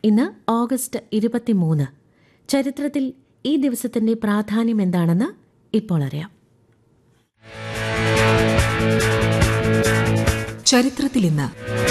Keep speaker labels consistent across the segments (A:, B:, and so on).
A: ഇന്ന് ഓഗസ്റ്റ് ഇരുപത്തിമൂന്ന് ചരിത്രത്തിൽ ഈ ദിവസത്തിന്റെ പ്രാധാന്യം എന്താണെന്ന് ഇപ്പോൾ അറിയാം
B: ചരിത്രത്തിൽ ഇന്ന്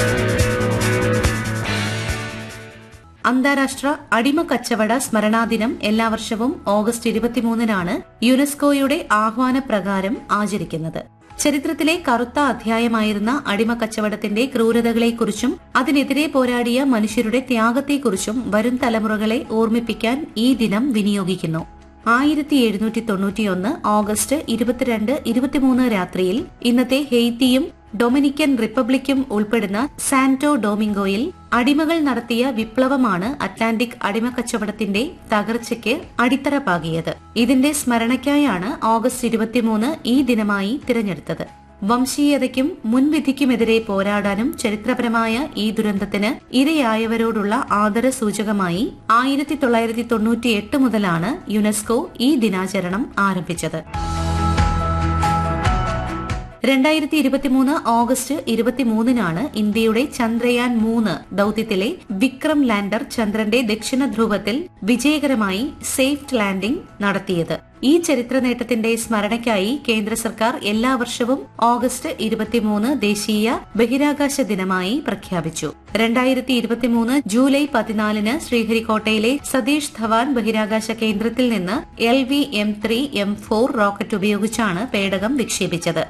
C: അന്താരാഷ്ട്ര അടിമ കച്ചവട സ്മരണാദിനം എല്ലാ വർഷവും ഓഗസ്റ്റ് ഇരുപത്തിമൂന്നിനാണ് യുനെസ്കോയുടെ ആഹ്വാനപ്രകാരം ആചരിക്കുന്നത് ചരിത്രത്തിലെ കറുത്ത അധ്യായമായിരുന്ന അടിമ കച്ചവടത്തിന്റെ ക്രൂരതകളെക്കുറിച്ചും അതിനെതിരെ പോരാടിയ മനുഷ്യരുടെ ത്യാഗത്തെക്കുറിച്ചും വരും തലമുറകളെ ഓർമ്മിപ്പിക്കാൻ ഈ ദിനം വിനിയോഗിക്കുന്നു ആയിരത്തി എഴുന്നൂറ്റി തൊണ്ണൂറ്റിയൊന്ന് ഓഗസ്റ്റ് ഇരുപത്തിരണ്ട് ഇരുപത്തിമൂന്ന് രാത്രിയിൽ ഇന്നത്തെ ഹെയ്ത്തിയും ഡൊമിനിക്കൻ റിപ്പബ്ലിക്കും ഉൾപ്പെടുന്ന സാന്റോ ഡോമിംഗോയിൽ അടിമകൾ നടത്തിയ വിപ്ലവമാണ് അറ്റ്ലാന്റിക് അടിമ കച്ചവടത്തിന്റെ തകർച്ചയ്ക്ക് അടിത്തറ പാകിയത് ഇതിന്റെ സ്മരണയ്ക്കായാണ് ഓഗസ്റ്റ് ഇരുപത്തിമൂന്ന് ഈ ദിനമായി തിരഞ്ഞെടുത്തത് വംശീയതയ്ക്കും മുൻവിധിക്കുമെതിരെ പോരാടാനും ചരിത്രപരമായ ഈ ദുരന്തത്തിന് ഇരയായവരോടുള്ള ആദര സൂചകമായി ആയിരത്തി തൊള്ളായിരത്തി തൊണ്ണൂറ്റി എട്ട് മുതലാണ് യുനെസ്കോ ഈ ദിനാചരണം ആരംഭിച്ചത് രണ്ടായിരത്തി ഇരുപത്തിമൂന്ന് ഓഗസ്റ്റ് ഇരുപത്തിമൂന്നിനാണ് ഇന്ത്യയുടെ ചന്ദ്രയാൻ മൂന്ന് ദൌത്യത്തിലെ വിക്രം ലാൻഡർ ചന്ദ്രന്റെ ദക്ഷിണ ധ്രുവത്തിൽ വിജയകരമായി സേഫ് ലാൻഡിംഗ് നടത്തിയത് ഈ ചരിത്ര നേട്ടത്തിന്റെ സ്മരണയ്ക്കായി കേന്ദ്ര സർക്കാർ എല്ലാ വർഷവും ഓഗസ്റ്റ് ഇരുപത്തിമൂന്ന് ദേശീയ ബഹിരാകാശ ദിനമായി പ്രഖ്യാപിച്ചു രണ്ടായിരത്തി ഇരുപത്തിമൂന്ന് ജൂലൈ പതിനാലിന് ശ്രീഹരിക്കോട്ടയിലെ സതീഷ് ധവാൻ ബഹിരാകാശ കേന്ദ്രത്തിൽ നിന്ന് L V M three M four rocket ഉപയോഗിച്ചാണ് പേടകം വിക്ഷേപിച്ചത്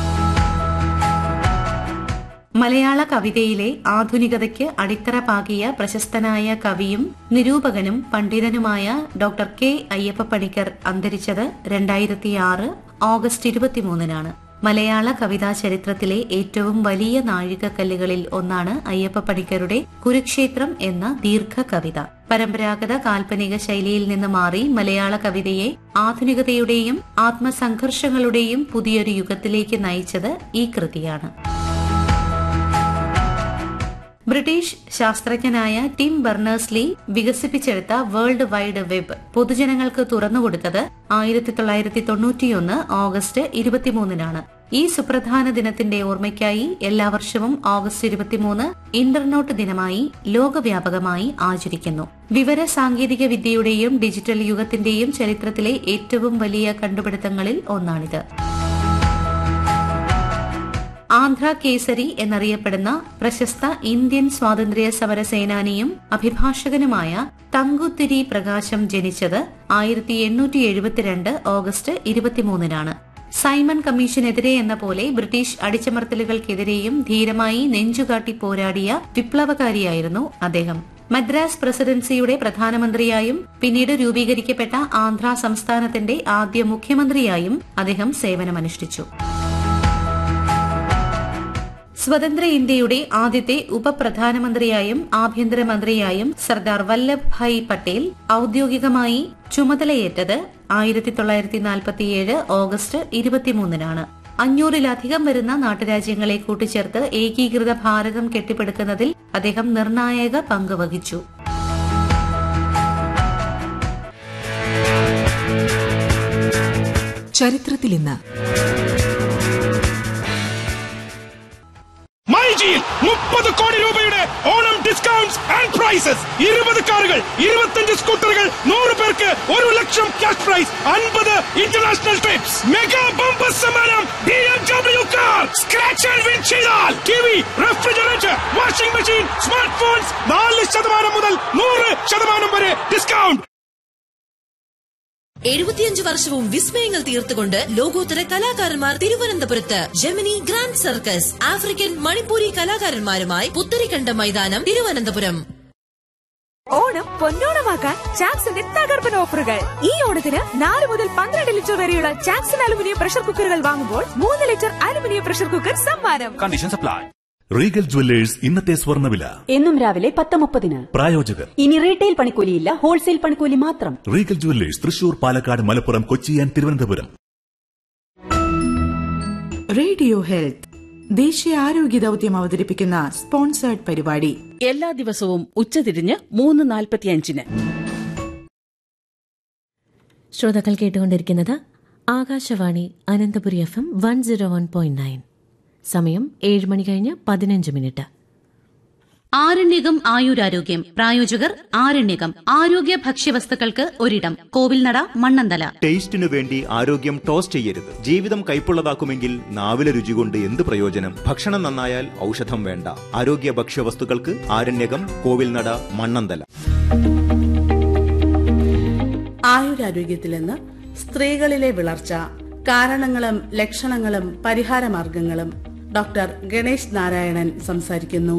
C: മലയാള കവിതയിലെ ആധുനികതയ്ക്ക് അടിത്തറ പാകിയ പ്രശസ്തനായ കവിയും നിരൂപകനും പണ്ഡിതനുമായ ഡോക്ടർ കെ അയ്യപ്പ പണിക്കർ അന്തരിച്ചത് രണ്ടായിരത്തിയാറ് ഓഗസ്റ്റ് ഇരുപത്തിമൂന്നിനാണ് മലയാള കവിതാ ചരിത്രത്തിലെ ഏറ്റവും വലിയ നാഴികക്കല്ലുകളിൽ ഒന്നാണ് അയ്യപ്പ പണിക്കരുടെ കുരുക്ഷേത്രം എന്ന ദീർഘ കവിത പരമ്പരാഗത കാൽപ്പനിക ശൈലിയിൽ നിന്ന് മാറി മലയാള കവിതയെ ആധുനികതയുടെയും ആത്മസംഘർഷങ്ങളുടെയും പുതിയൊരു യുഗത്തിലേക്ക് നയിച്ചത് ഈ കൃതിയാണ് ബ്രിട്ടീഷ് ശാസ്ത്രജ്ഞനായ ടിം ബെർണേഴ്സ്ലി വികസിപ്പിച്ചെടുത്ത വേൾഡ് വൈഡ് വെബ് പൊതുജനങ്ങൾക്ക് തുറന്നുകൊടുത്തത് ആയിരത്തി തൊള്ളായിരത്തി തൊണ്ണൂറ്റിയൊന്ന് ഓഗസ്റ്റ് ഇരുപത്തിമൂന്നിനാണ് ഈ സുപ്രധാന ദിനത്തിന്റെ ഓർമ്മയ്ക്കായി എല്ലാ വർഷവും ഓഗസ്റ്റ് ഇരുപത്തിമൂന്ന് ഇന്റർനെറ്റ് ദിനമായി ലോകവ്യാപകമായി ആചരിക്കുന്നു വിവര സാങ്കേതിക വിദ്യയുടെയും ഡിജിറ്റൽ യുഗത്തിന്റെയും ചരിത്രത്തിലെ ഏറ്റവും വലിയ കണ്ടുപിടുത്തങ്ങളിൽ ഒന്നാണിത് ആന്ധ്ര കേസരി എന്നറിയപ്പെടുന്ന പ്രശസ്ത ഇന്ത്യൻ സ്വാതന്ത്ര്യ സമര സേനാനിയും അഭിഭാഷകനുമായ തങ്കുത്തിരി പ്രകാശം ജനിച്ചത് ആയിരത്തി എണ്ണൂറ്റി എഴുപത്തിരണ്ട് ഓഗസ്റ്റ് ഇരുപത്തിമൂന്നിനാണ് സൈമൺ കമ്മീഷനെതിരെ എന്ന പോലെ ബ്രിട്ടീഷ് അടിച്ചമർത്തലുകൾക്കെതിരെയും ധീരമായി നെഞ്ചുകാട്ടി പോരാടിയ വിപ്ലവകാരിയായിരുന്നു അദ്ദേഹം മദ്രാസ് പ്രസിഡൻസിയുടെ പ്രധാനമന്ത്രിയായും പിന്നീട് രൂപീകരിക്കപ്പെട്ട ആന്ധ്ര സംസ്ഥാനത്തിന്റെ ആദ്യ മുഖ്യമന്ത്രിയായും അദ്ദേഹം സേവനമനുഷ്ഠിച്ചു സ്വതന്ത്ര ഇന്ത്യയുടെ ആദ്യത്തെ ഉപപ്രധാനമന്ത്രിയായും ആഭ്യന്തരമന്ത്രിയായും സർദാർ വല്ലഭ് ഭായ് പട്ടേൽ ഔദ്യോഗികമായി ചുമതലയേറ്റത് ആയിരത്തി തൊള്ളായിരത്തി നാൽപ്പത്തിയേഴ് ഓഗസ്റ്റ് ഇരുപത്തിമൂന്നിനാണ് അഞ്ഞൂറിലധികം വരുന്ന നാട്ടുരാജ്യങ്ങളെ കൂട്ടിച്ചേർത്ത് ഏകീകൃത ഭാരതം കെട്ടിപ്പടുക്കുന്നതിൽ അദ്ദേഹം നിർണായക പങ്ക് വഹിച്ചു
B: ചരിത്രത്തിൽ ഇന്ന്
D: മൈജിയിൽ മുപ്പത് കോടി രൂപയുടെ ഓണം ഡിസ്കൗണ്ട്സ് ആൻഡ് പ്രൈസസ് ഇരുപത് കാറുകൾ ഇരുപത്തഞ്ച് സ്കൂട്ടറുകൾ നൂറ് പേർക്ക് ഒരു ലക്ഷം ക്യാഷ് പ്രൈസ് അൻപത് ഇന്റർനാഷണൽ ട്രിപ്സ് മെഗാ ബമ്പർ സമ്മാനം B M W car scratch and win ചെയ്താൽ T V refrigerator washing machine smart phones നാല് ശതമാനം മുതൽ നൂറ് ശതമാനം വരെ ഡിസ്കൗണ്ട്
E: എഴുപത്തിയഞ്ച് വർഷവും വിസ്മയങ്ങൾ തീർത്തുകൊണ്ട് ലോകോത്തര കലാകാരന്മാർ തിരുവനന്തപുരത്ത് Gemini grand circus African Manipuri കലാകാരന്മാരുമായി പുത്തരിക്കണ്ട മൈതാനം തിരുവനന്തപുരം
F: ഓണം പൊന്നോണമാക്കാൻ ചാക്സിന്റെ തകർപ്പൻ ഓഫറുകൾ ഈ ഓണത്തിന് നാല് മുതൽ പന്ത്രണ്ട് ലിറ്റർ വരെയുള്ള ചാക്സൺ അലുമിനിയം പ്രഷർ കുക്കറുകൾ വാങ്ങുമ്പോൾ മൂന്ന് ലിറ്റർ അലുമിനിയം പ്രഷർ കുക്കർ സമ്മാനം
D: കണ്ടീഷൻസ് അപ്ലൈ
G: റീഗൽ ജുവല്ലേഴ്സ് ഇന്നത്തെ സ്വർണ്ണവില
H: എന്നും രാവിലെ പത്ത് മുപ്പതിന്
G: പ്രായോജകർ
H: ഇനി റീറ്റെയിൽ പണിക്കൂലിയില്ല ഹോൾസെയിൽ പണിക്കൂലി മാത്രം
G: Regal jewellers Thrissur Palakkad Malappuram Kochi and Thiruvananthapuram
B: radio health ദേശീയ ആരോഗ്യ ദൌത്യം അവതരിപ്പിക്കുന്ന സ്പോൺസേർഡ് പരിപാടി
I: എല്ലാ ദിവസവും ഉച്ചതിരിഞ്ഞ് മൂന്ന് നാൽപ്പത്തിയഞ്ചിന്
A: ശ്രോതാക്കൾ കേട്ടുകൊണ്ടിരിക്കുന്നത് Akashvani Ananthapuri F M one zero one point nine സമയം ഏഴ് മണി കഴിഞ്ഞ് പതിനഞ്ച് മിനിറ്റ്
C: ആരണ്യകം ആയുരാരോഗ്യം പ്രായോജകർ ആരണ്യകം ആരോഗ്യ ഭക്ഷ്യവസ്തുക്കൾക്ക് ഒരിടം കോവിൽനട മണ്ണന്തല
J: ടേസ്റ്റിനു വേണ്ടി ആരോഗ്യം ടോസ്റ്റ് ചെയ്യരുത് ജീവിതം കൈപ്പുള്ളതാക്കുമെങ്കിൽ നാവിലെ രുചി കൊണ്ട് എന്ത് പ്രയോജനം ഭക്ഷണം നന്നായാൽ ഔഷധം വേണ്ട ആരോഗ്യ ഭക്ഷ്യവസ്തുക്കൾക്ക് ആരണ്യകം കോവിൽനട മണ്ണന്തല
K: ആയുരാരോഗ്യത്തിൽ നിന്ന് സ്ത്രീകളിലെ വിളർച്ച കാരണങ്ങളും ലക്ഷണങ്ങളും പരിഹാരമാർഗങ്ങളും ഡോക്ടർ ഗണേഷ് നാരായണൻ സംസാരിക്കുന്നു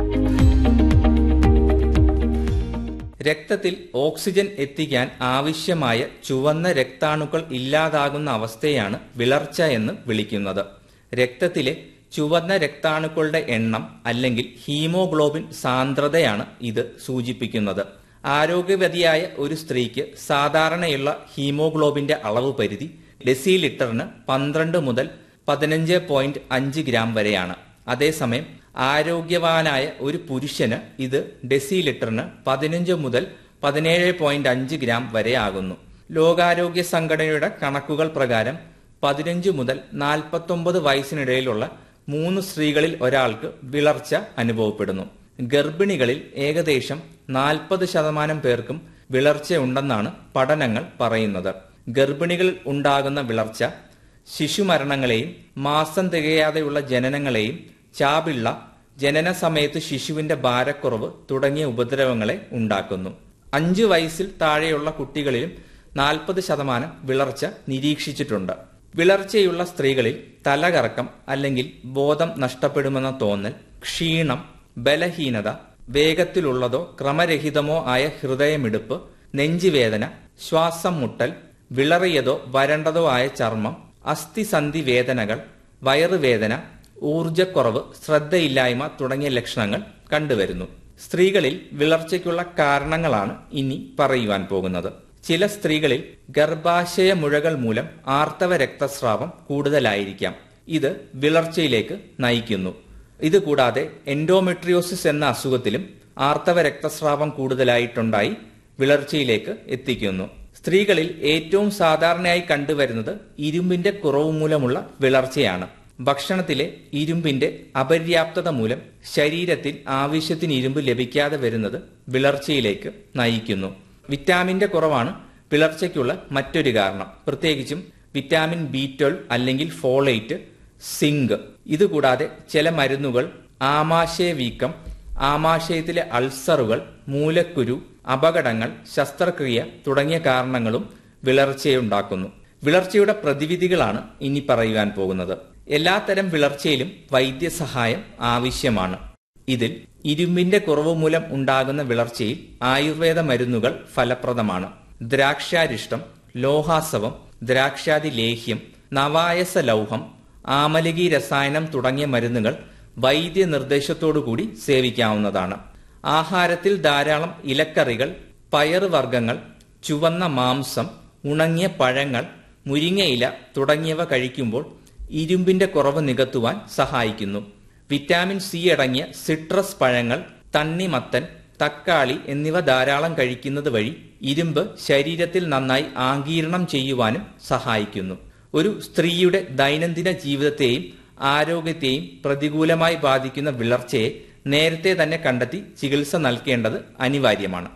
L: രക്തത്തിൽ ഓക്സിജൻ എത്തിക്കാൻ ആവശ്യമായ ചുവന്ന രക്താണുക്കൾ ഇല്ലാതാകുന്ന അവസ്ഥയാണ് വിളർച്ച എന്ന് വിളിക്കുന്നത് രക്തത്തിലെ ചുവന്ന രക്താണുക്കളുടെ എണ്ണം അല്ലെങ്കിൽ ഹീമോഗ്ലോബിൻ സാന്ദ്രതയാണ് ഇത് സൂചിപ്പിക്കുന്നത് ആരോഗ്യവതിയായ ഒരു സ്ത്രീക്ക് സാധാരണയുള്ള ഹീമോഗ്ലോബിന്റെ അളവ് പരിധി ഡെസിലിറ്ററിന് പന്ത്രണ്ട് മുതൽ പതിനഞ്ച് പോയിന്റ് അഞ്ച് ഗ്രാം വരെയാണ് അതേസമയം ആരോഗ്യവാനായ ഒരു പുരുഷന് ഇത് ഡെസിലിറ്ററിന് പതിനഞ്ച് മുതൽ പതിനേഴ് പോയിന്റ് അഞ്ച് ഗ്രാം വരെ ആകുന്നു ലോകാരോഗ്യ സംഘടനയുടെ കണക്കുകൾ പ്രകാരം പതിനഞ്ച് മുതൽ നാൽപ്പത്തൊമ്പത് വയസ്സിനിടയിലുള്ള മൂന്ന് സ്ത്രീകളിൽ ഒരാൾക്ക് വിളർച്ച അനുഭവപ്പെടുന്നു ഗർഭിണികളിൽ ഏകദേശം നാൽപ്പത് ശതമാനം പേർക്കും വിളർച്ചയുണ്ടെന്നാണ് പഠനങ്ങൾ പറയുന്നത് ഗർഭിണികളിൽ ഉണ്ടാകുന്ന വിളർച്ച ശിശുമരണങ്ങളെയും മാസം തികയാതെയുള്ള ജനനങ്ങളെയും ചാപിള്ള ജനന സമയത്ത് ശിശുവിന്റെ ഭാരക്കുറവ് തുടങ്ങിയ ഉപദ്രവങ്ങളെ ഉണ്ടാക്കുന്നു അഞ്ചു വയസ്സിൽ താഴെയുള്ള കുട്ടികളിലും നാൽപ്പത് ശതമാനം വിളർച്ച നിരീക്ഷിച്ചിട്ടുണ്ട് വിളർച്ചയുള്ള സ്ത്രീകളിൽ തലകറക്കം അല്ലെങ്കിൽ ബോധം നഷ്ടപ്പെടുമെന്ന തോന്നൽ ക്ഷീണം ബലഹീനത വേഗത്തിലുള്ളതോ ക്രമരഹിതമോ ആയ ഹൃദയമിടിപ്പ് നെഞ്ചുവേദന ശ്വാസം മുട്ടൽ വിളറിയതോ വരണ്ടതോ ആയ ചർമ്മം അസ്ഥിസന്ധി വേദനകൾ വയറുവേദന ഊർജക്കുറവ് ശ്രദ്ധയില്ലായ്മ തുടങ്ങിയ ലക്ഷണങ്ങൾ കണ്ടുവരുന്നു സ്ത്രീകളിൽ വിളർച്ചയ്ക്കുള്ള കാരണങ്ങളാണ് ഇനി പറയുവാൻ പോകുന്നത് ചില സ്ത്രീകളിൽ ഗർഭാശയ മുഴകൾ മൂലം ആർത്തവ രക്തസ്രാവം കൂടുതലായിരിക്കാം ഇത് വിളർച്ചയിലേക്ക് നയിക്കുന്നു ഇതുകൂടാതെ എൻഡോമെട്രിയോസിസ് എന്ന അസുഖത്തിലും ആർത്തവ രക്തസ്രാവം കൂടുതലായിട്ടുണ്ടായി വിളർച്ചയിലേക്ക് എത്തിക്കുന്നു സ്ത്രീകളിൽ ഏറ്റവും സാധാരണയായി കണ്ടുവരുന്നത് ഇരുമ്പിന്റെ കുറവ് മൂലമുള്ള വിളർച്ചയാണ് ഭക്ഷണത്തിലെ ഇരുമ്പിന്റെ അപര്യാപ്തത മൂലം ശരീരത്തിൽ ആവശ്യത്തിന് ഇരുമ്പ് ലഭിക്കാതെ വരുന്നത് വിളർച്ചയിലേക്ക് നയിക്കുന്നു വിറ്റാമിന്റെ കുറവാണ് വിളർച്ചയ്ക്കുള്ള മറ്റൊരു കാരണം പ്രത്യേകിച്ചും വിറ്റാമിൻ ബി ട്വൽവ് അല്ലെങ്കിൽ ഫോളേറ്റ് സിങ്ക് ഇതുകൂടാതെ ചില മരുന്നുകൾ ആമാശയ വീക്കം ആമാശയത്തിലെ അൾസറുകൾ മൂലക്കുരു അപകടങ്ങൾ ശസ്ത്രക്രിയ തുടങ്ങിയ കാരണങ്ങളും വിളർച്ചയുണ്ടാക്കുന്നു വിളർച്ചയുടെ പ്രതിവിധികളാണ് ഇനി പറയുവാൻ പോകുന്നത് എല്ലാത്തരം വിളർച്ചയിലും വൈദ്യസഹായം ആവശ്യമാണ് ഇതിൽ ഇരുമ്പിന്റെ കുറവ് മൂലം ഉണ്ടാകുന്ന വിളർച്ചയിൽ ആയുർവേദ മരുന്നുകൾ ഫലപ്രദമാണ് ദ്രാക്ഷാരിഷ്ടം ലോഹാസവം ദ്രാക്ഷാതി ലേഹ്യം നവായസ ലൗഹം ആമലകി രസായനം തുടങ്ങിയ മരുന്നുകൾ വൈദ്യ നിർദ്ദേശത്തോടുകൂടി സേവിക്കാവുന്നതാണ് ആഹാരത്തിൽ ധാരാളം ഇലക്കറികൾ പയറുവർഗ്ഗങ്ങൾ ചുവന്ന മാംസം ഉണങ്ങിയ പഴങ്ങൾ മുരിങ്ങയില തുടങ്ങിയവ കഴിക്കുമ്പോൾ ഇരുമ്പിന്റെ കുറവ് നികത്തുവാൻ സഹായിക്കുന്നു വിറ്റാമിൻ സി അടങ്ങിയ സിട്രസ് പഴങ്ങൾ തണ്ണിമത്തൻ തക്കാളി എന്നിവ ധാരാളം കഴിക്കുന്നത് വഴി ഇരുമ്പ് ശരീരത്തിൽ നന്നായി ആഗീരണം ചെയ്യുവാനും സഹായിക്കുന്നു ഒരു സ്ത്രീയുടെ ദൈനംദിന ജീവിതത്തെയും ആരോഗ്യത്തെയും പ്രതികൂലമായി ബാധിക്കുന്ന വിളർച്ചയെ നേരത്തെ തന്നെ കണ്ടെത്തി ചികിത്സ നൽകേണ്ടത് അനിവാര്യമാണ്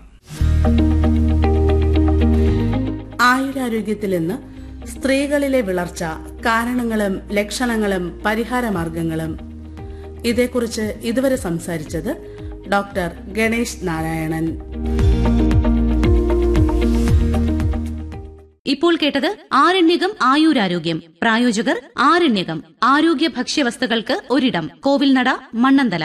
K: ആയുരാരോഗ്യത്തിൽ നിന്ന് സ്ത്രീകളിലെ വിളർച്ച കാരണങ്ങളും ലക്ഷണങ്ങളും പരിഹാരമാർഗങ്ങളും ഇതേക്കുറിച്ച് ഇതുവരെ സംസാരിച്ചത് ഡോക്ടർ ഗണേഷ് നാരായണൻ
C: ഇപ്പോൾ കേട്ടത് ആരണ്യകം ആയുരാരോഗ്യം പ്രായോജകർ ആരണ്യകം ആരോഗ്യ ഭക്ഷ്യവസ്തുക്കൾക്ക് ഒരിടം കോവിൽനട മണ്ണന്തല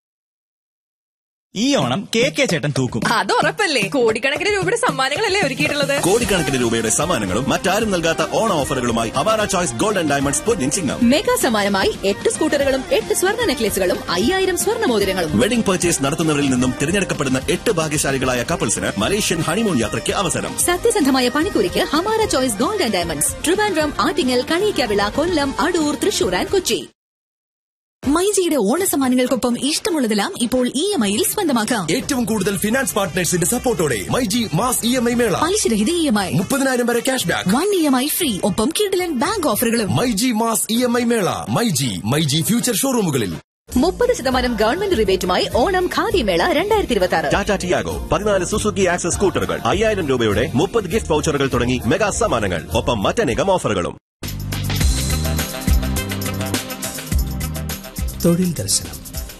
M: ഈ ഓണം കെ കെ ചേട്ടൻ തൂക്കും
F: അത് ഉറപ്പല്ലേ കോടിക്കണക്കിന് രൂപയുടെ സമ്മാനങ്ങളല്ലേ ഒരുക്കിയിട്ടുള്ളത്
N: കോടിക്കണക്കിന് രൂപയുടെ സമ്മാനങ്ങളും മറ്റാരും നൽകാത്ത ഓണ ഓഫറുകളുമായി അവാര ചോയ്സ് ഗോൾഡ് ആൻഡ് ഡയമണ്ട്സ് പൊന്നിൻ ചിങ്ങം
E: മെഗാ സമ്മാനമായി എട്ട് സ്കൂട്ടറുകളും എട്ട് സ്വർണ്ണ നെക്ലേസുകളും അയ്യായിരം സ്വർണ്ണ മോതിരങ്ങളും
N: വെഡിംഗ് പർച്ചേസ് നടത്തുന്നവരിൽ നിന്നും തിരഞ്ഞെടുക്കപ്പെടുന്ന എട്ട് ഭാഗ്യശാലികളായ കപ്പിൾസിന് മലേഷ്യൻ ഹണിമൂൺ യാത്രയ്ക്ക് അവസരം
E: സത്യസന്ധമായ പണിക്കൂലിക്ക് Hamara choice gold and diamonds Trivandrum Attingal Kaniyakkavila Kollam Adoor Thrissur and Kochi മൈജിയുടെ ഓണസമ്മാനങ്ങൾക്കൊപ്പം ഇഷ്ടമുള്ളതെല്ലാം ഇപ്പോൾ ഇ എം ഐയിൽ സ്വന്തമാക്കാം
N: ഏറ്റവും കൂടുതൽ ഫിനാൻസ് പാർട്ട്നേഴ്സിന്റെ സപ്പോർട്ടോടെ myG mass E M I മേള
E: പലിശരഹിത ഇ എം ഐ
N: മുപ്പതിനായിരം വരെ cash back
E: one E M I free ഒപ്പം കിഡിലൻ ബാങ്ക് ഓഫറുകളും
N: myG mass E M I മേള മൈജി മൈജി ഫ്യൂച്ചർ ഷോറൂമുകളിൽ
E: മുപ്പത് ശതമാനം ഗവൺമെന്റ് റിബേറ്റുമായി ഓണം ഖാദി മേള രണ്ടായിരത്തി ഇരുപത്തി ആറ്
N: ടാറ്റ ടിയാഗോ പതിനാല് സുസുക്കി ആക്സസ് സ്കൂട്ടറുകൾ അയ്യായിരം രൂപയുടെ മുപ്പത് ഗിഫ്റ്റ് വൗച്ചറുകൾ തുടങ്ങി മെഗാ സമ്മാനങ്ങൾ ഒപ്പം മറ്റനേകം ഓഫറുകളും
O: തൊഴിൽ ദർശനം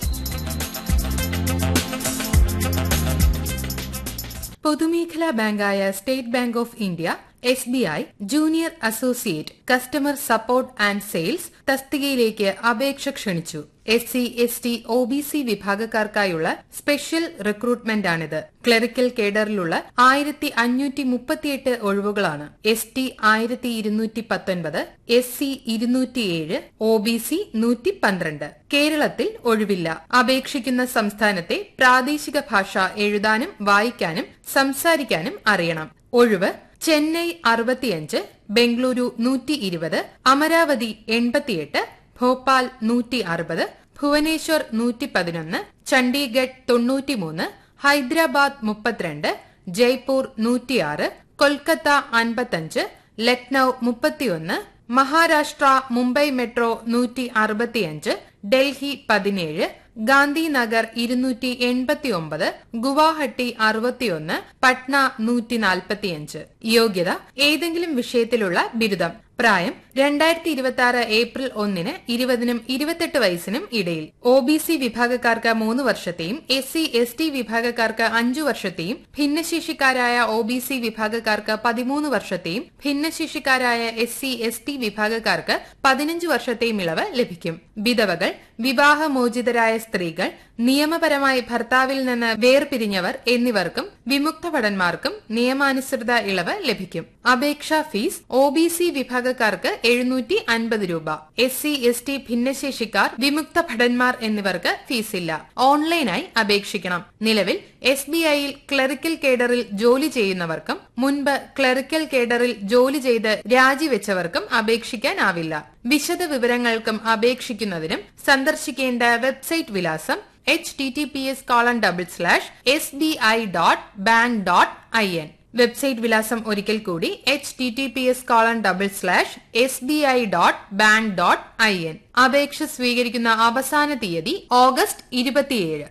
P: പൊതുമേഖലാ ബാങ്കായ State Bank of India S B I junior associate customer support and sales തസ്തികയിലേക്ക് അപേക്ഷ ക്ഷണിച്ചു S C S T O B C വിഭാഗക്കാർക്കായുള്ള സ്പെഷ്യൽ റിക്രൂട്ട്മെന്റാണിത് ക്ലറിക്കൽ കേഡറിലുള്ള ആയിരത്തി അഞ്ഞൂറ്റി മുപ്പത്തിയെട്ട് ഒഴിവുകളാണ് എസ് ടി ആയിരത്തി ഇരുന്നൂറ്റി പത്തൊൻപത് എസ് സി ഇരുന്നൂറ്റിയേഴ് ഒ ബി സി നൂറ്റി പന്ത്രണ്ട് കേരളത്തിൽ ഒഴിവില്ല അപേക്ഷിക്കുന്ന സംസ്ഥാനത്തെ പ്രാദേശിക ഭാഷ എഴുതാനും വായിക്കാനും സംസാരിക്കാനും അറിയണം ഒഴിവ് ചെന്നൈ അറുപത്തിയഞ്ച് ബംഗളൂരു നൂറ്റി ഇരുപത് അമരാവതി എൺപത്തിയെട്ട് ഭോപ്പാൽ നൂറ്റി അറുപത് ഭുവനേശ്വർ നൂറ്റി പതിനൊന്ന് ചണ്ഡീഗഡ് തൊണ്ണൂറ്റിമൂന്ന് ഹൈദരാബാദ് മുപ്പത്തിരണ്ട് ജയ്പൂർ നൂറ്റിയാറ് കൊൽക്കത്ത അൻപത്തഞ്ച് ലക്നൌ മുപ്പത്തിയൊന്ന് മഹാരാഷ്ട്ര മുംബൈ മെട്രോ നൂറ്റി അറുപത്തിയഞ്ച് ഡൽഹി പതിനേഴ് ഗാന്ധിനഗർ ഇരുന്നൂറ്റി എൺപത്തിയൊമ്പത് ഗുവാഹട്ടി അറുപത്തിയൊന്ന് പട്ന നൂറ്റി നാൽപ്പത്തിയഞ്ച് യോഗ്യത ഏതെങ്കിലും വിഷയത്തിലുള്ള ബിരുദം പ്രായം രണ്ടായിരത്തി ഇരുപത്തി ആറ് ഏപ്രിൽ ഒന്നിന് ഇരുപതിനും ഇരുപത്തെട്ട് വയസ്സിനും ഇടയിൽ ഒ ബി സി വിഭാഗക്കാർക്ക് മൂന്ന് വർഷത്തെയും എസ് സി എസ് ടി വിഭാഗക്കാർക്ക് അഞ്ചു വർഷത്തെയും ഭിന്നശേഷിക്കാരായ ഒ ബി സി വിഭാഗക്കാർക്ക് പതിമൂന്ന് വർഷത്തെയും ഭിന്നശേഷിക്കാരായ എസ് സി എസ് ടി വിഭാഗക്കാർക്ക് പതിനഞ്ച് വർഷത്തെയും ഇളവ് ലഭിക്കും വിധവകൾ വിവാഹമോചിതരായ സ്ത്രീകൾ നിയമപരമായി ഭർത്താവിൽ നിന്ന് വേർപിരിഞ്ഞവർ എന്നിവർക്കും വിമുക്ത ഭടന്മാർക്കും നിയമാനുസൃത ഇളവ് ലഭിക്കും അപേക്ഷാ ഫീസ് ഒ ബി സി വിഭാഗക്കാർക്ക് എഴുന്നൂറ്റി അൻപത് രൂപ എസ് സി എസ് ടി ഭിന്നശേഷിക്കാർ വിമുക്ത ഭടന്മാർ എന്നിവർക്ക് ഫീസില്ല ഓൺലൈനായി അപേക്ഷിക്കണം നിലവിൽ എസ് ബി ഐയിൽ ക്ലറിക്കൽ കേഡറിൽ ജോലി ചെയ്യുന്നവർക്കും മുൻപ് ക്ലറിക്കൽ കേഡറിൽ ജോലി ചെയ്ത് രാജിവെച്ചവർക്കും അപേക്ഷിക്കാനാവില്ല വിശദ വിവരങ്ങൾക്കും അപേക്ഷിക്കുന്നതിനും സന്ദർശിക്കേണ്ട വെബ്സൈറ്റ് വിലാസം H T T P S colon double slash S B I dot bank dot I N website വിലാസം ഒരിക്കൽ കൂടി H T T P S colon double slash S B I dot bank dot I N അപേക്ഷ സ്വീകരിക്കുന്ന അവസാന തീയതി August ഇരുപത്തിയേഴ്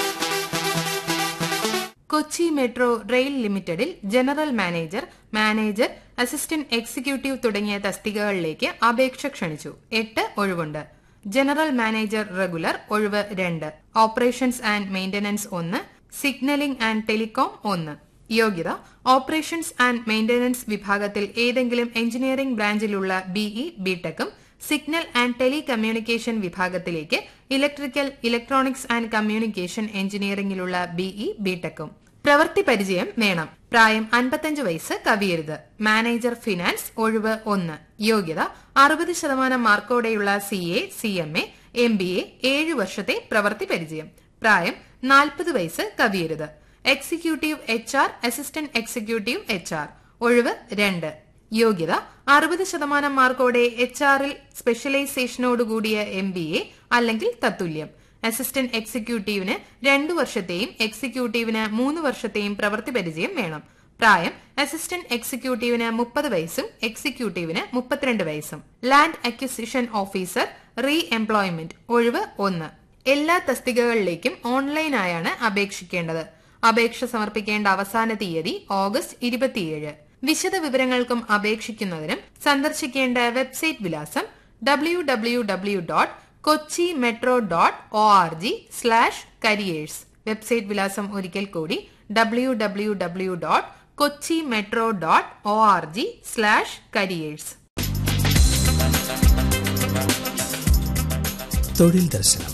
P: Kochi metro rail ലിമിറ്റഡിൽ general manager manager assistant executive തുടങ്ങിയ തസ്തികകളിലേക്ക് അപേക്ഷ ക്ഷണിച്ചു എട്ട് ഒഴിവുണ്ട് ജനറൽ മാനേജർ റെഗുലർ ഒഴിവ് രണ്ട് ഓപ്പറേഷൻസ് ആൻഡ് മെയിന്റനൻസ് ഒന്ന് സിഗ്നലിംഗ് ആൻഡ് ടെലികോം ഒന്ന് യോഗ്യത ഓപ്പറേഷൻസ് ആൻഡ് മെയിന്റനൻസ് വിഭാഗത്തിൽ ഏതെങ്കിലും എഞ്ചിനീയറിംഗ് ബ്രാഞ്ചിലുള്ള ബിഇ ബിടെക്കും സിഗ്നൽ ആൻഡ് ടെലി കമ്മ്യൂണിക്കേഷൻ വിഭാഗത്തിലേക്ക് ഇലക്ട്രിക്കൽ ഇലക്ട്രോണിക്സ് ആൻഡ് കമ്മ്യൂണിക്കേഷൻ എഞ്ചിനീയറിംഗിലുള്ള ബിഇ ബിടെക്കും പ്രവൃത്തി പരിചയം വേണം പ്രായം അൻപത്തഞ്ച് വയസ്സ് കവിയരുത് മാനേജർ ഫിനാൻസ് ഒഴിവ് ഒന്ന് യോഗ്യത അറുപത് ശതമാനം മാർക്കോടെയുള്ള C A C M A M B A ഏഴ് വർഷത്തെ പ്രവൃത്തി പരിചയം പ്രായം നാൽപ്പത് വയസ്സ് കവിയരുത് executive H R assistant executive H R ഒഴിവ് രണ്ട് യോഗ്യത അറുപത് ശതമാനം മാർക്കോടെ എച്ച് ആറിൽ സ്പെഷ്യലൈസേഷനോടുകൂടിയ എം ബി എ അല്ലെങ്കിൽ തത്തുല്യം അസിസ്റ്റന്റ് എക്സിക്യൂട്ടീവിന് രണ്ടു വർഷത്തെയും എക്സിക്യൂട്ടീവിന് മൂന്ന് വർഷത്തെയും പ്രവൃത്തി പരിചയം വേണം പ്രായം അസിസ്റ്റന്റ് എക്സിക്യൂട്ടീവിന് മുപ്പത് വയസ്സും എക്സിക്യൂട്ടീവിന് മുപ്പത്തിരണ്ട് വയസ്സും land acquisition officer re employment ഒഴിവ് ഒന്ന് എല്ലാ തസ്തികകളിലേക്കും ഓൺലൈനായാണ് അപേക്ഷിക്കേണ്ടത് അപേക്ഷ സമർപ്പിക്കേണ്ട അവസാന തീയതി ഓഗസ്റ്റ് ഇരുപത്തിയേഴ് വിശദ വിവരങ്ങൾക്കും അപേക്ഷിക്കുന്നതിനും സന്ദർശിക്കേണ്ട വെബ്സൈറ്റ് വിലാസം W W W dot Kochi metro dot O R G slash careers website വിലാസം ഒരിക്കൽ കൂടി W W W dot Kochi metro dot O R G slash careers
O: തൊഴിൽ ദർശനം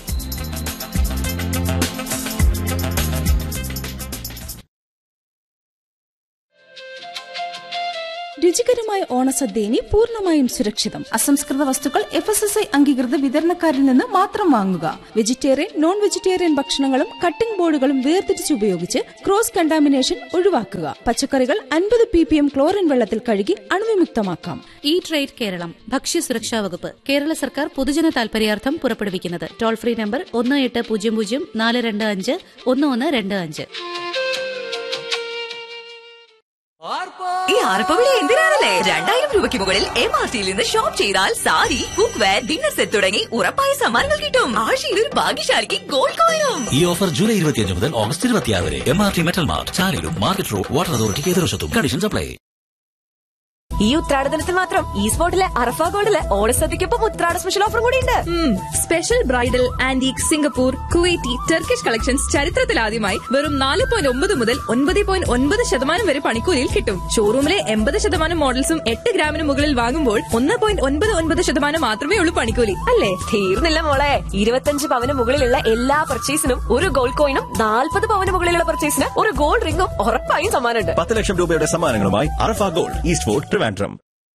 Q: രുചികരമായ ഓണസദ്യ ഇനി പൂർണ്ണമായും സുരക്ഷിതം അസംസ്കൃത വസ്തുക്കൾ എഫ് എസ് എസ് ഐ അംഗീകൃത വിതരണക്കാരിൽ നിന്ന് മാത്രം വാങ്ങുക വെജിറ്റേറിയൻ നോൺ വെജിറ്റേറിയൻ ഭക്ഷണങ്ങളും കട്ടിംഗ് ബോർഡുകളും വേർതിരിച്ച് ഉപയോഗിച്ച് ക്രോസ് കണ്ടാമിനേഷൻ ഒഴിവാക്കുക പച്ചക്കറികൾ അൻപത് പി പി എം ക്ലോറിൻ വെള്ളത്തിൽ കഴുകി അണുവിമുക്തമാക്കാം
C: ഈ ട്രേഡ് കേരളം ഭക്ഷ്യസുരക്ഷാ വകുപ്പ് കേരള സർക്കാർ പൊതുജന താൽപര്യാർത്ഥം പുറപ്പെടുവിക്കുന്നത് ടോൾ ഫ്രീ നമ്പർ ഒന്ന് എട്ട് പൂജ്യം പൂജ്യം നാല് രണ്ട് അഞ്ച് ഒന്ന് ഒന്ന് രണ്ട് അഞ്ച്
R: ഈ ആർപ്പവിളി എന്തിനാണല്ലേ രണ്ടായിരം രൂപയ്ക്ക് മുകളിൽ എം ആർ ടിയിൽ നിന്ന് ഷോപ്പ് ചെയ്താൽ sari cookware dinner set തുടങ്ങി ഉറപ്പായ സമ്മാനങ്ങൾ കിട്ടും ആഴ്ചയിൽ ഒരു ഭാഗ്യശാലിക്ക് ഗോൾഡ് കോയിനും
O: ഈ ഓഫർ ജൂലൈ ഇരുപത്തിയഞ്ച് മുതൽ ഓഗസ്റ്റ് ഇരുപത്തിയാറ് വരെ M R T metal mart ചാലിലും മാർക്കറ്റ് റോഡ് വാട്ടർ അതോറിറ്റിക്ക് എതിർവശത്തും കണ്ടീഷൻസ് അപ്ലൈ
R: ഈ ഉത്രാടദിനത്തിൽ മാത്രം ഈ സ്പോട്ടിലെ അറഫ ഗോൾഡിലെ ഓണസദ്യക്കൊപ്പം ഉത്രാട സ്പെഷ്യൽ ഓഫർ കൂടി ഉണ്ട്
S: special bridal antique Singapore Kuwaiti Turkish collections ചരിത്രത്തിലാദ്യമായി വെറും നാല് പോയിന്റ് ഒമ്പത് മുതൽ ഒൻപത് പോയിന്റ് ഒൻപത് ശതമാനം വരെ പണിക്കൂലിയിൽ കിട്ടും ഷോറൂമിലെ എൺപത് ശതമാനം മോഡൽസും എട്ട് ഗ്രാമിന് മുകളിൽ വാങ്ങുമ്പോൾ ഒന്ന് പോയിന്റ് ഒൻപത് ഒൻപത് ശതമാനം മാത്രമേ ഉള്ളൂ പണിക്കൂലി അല്ലേ
R: തീർന്നില്ല മോളെ ഇരുപത്തഞ്ച് പവന് മുകളിലുള്ള എല്ലാ പർച്ചേസിനും ഒരു ഗോൾഡ് കോയിനും നാൽപ്പത് പവന് മുകളിലുള്ള പർച്ചേസിന് ഒരു ഗോൾഡ് റിംഗും ഉറപ്പായും സമ്മാനമുണ്ട്
N: പത്ത് ലക്ഷം രൂപയുടെ സമ്മാനങ്ങളുമായി Arafa gold east fort Trivandrum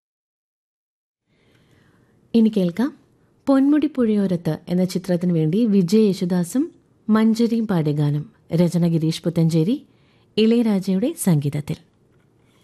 A: ഇനി കേൾക്കാം പൊന്മുടി പുഴയോരത്ത് എന്ന ചിത്രത്തിനു വേണ്ടി വിജയ് യേശുദാസും മഞ്ജരിയും പാടിയ ഗാനം രചന ഗിരീഷ് പുത്തഞ്ചേരി ഇളയരാജയുടെ സംഗീതത്തിൽ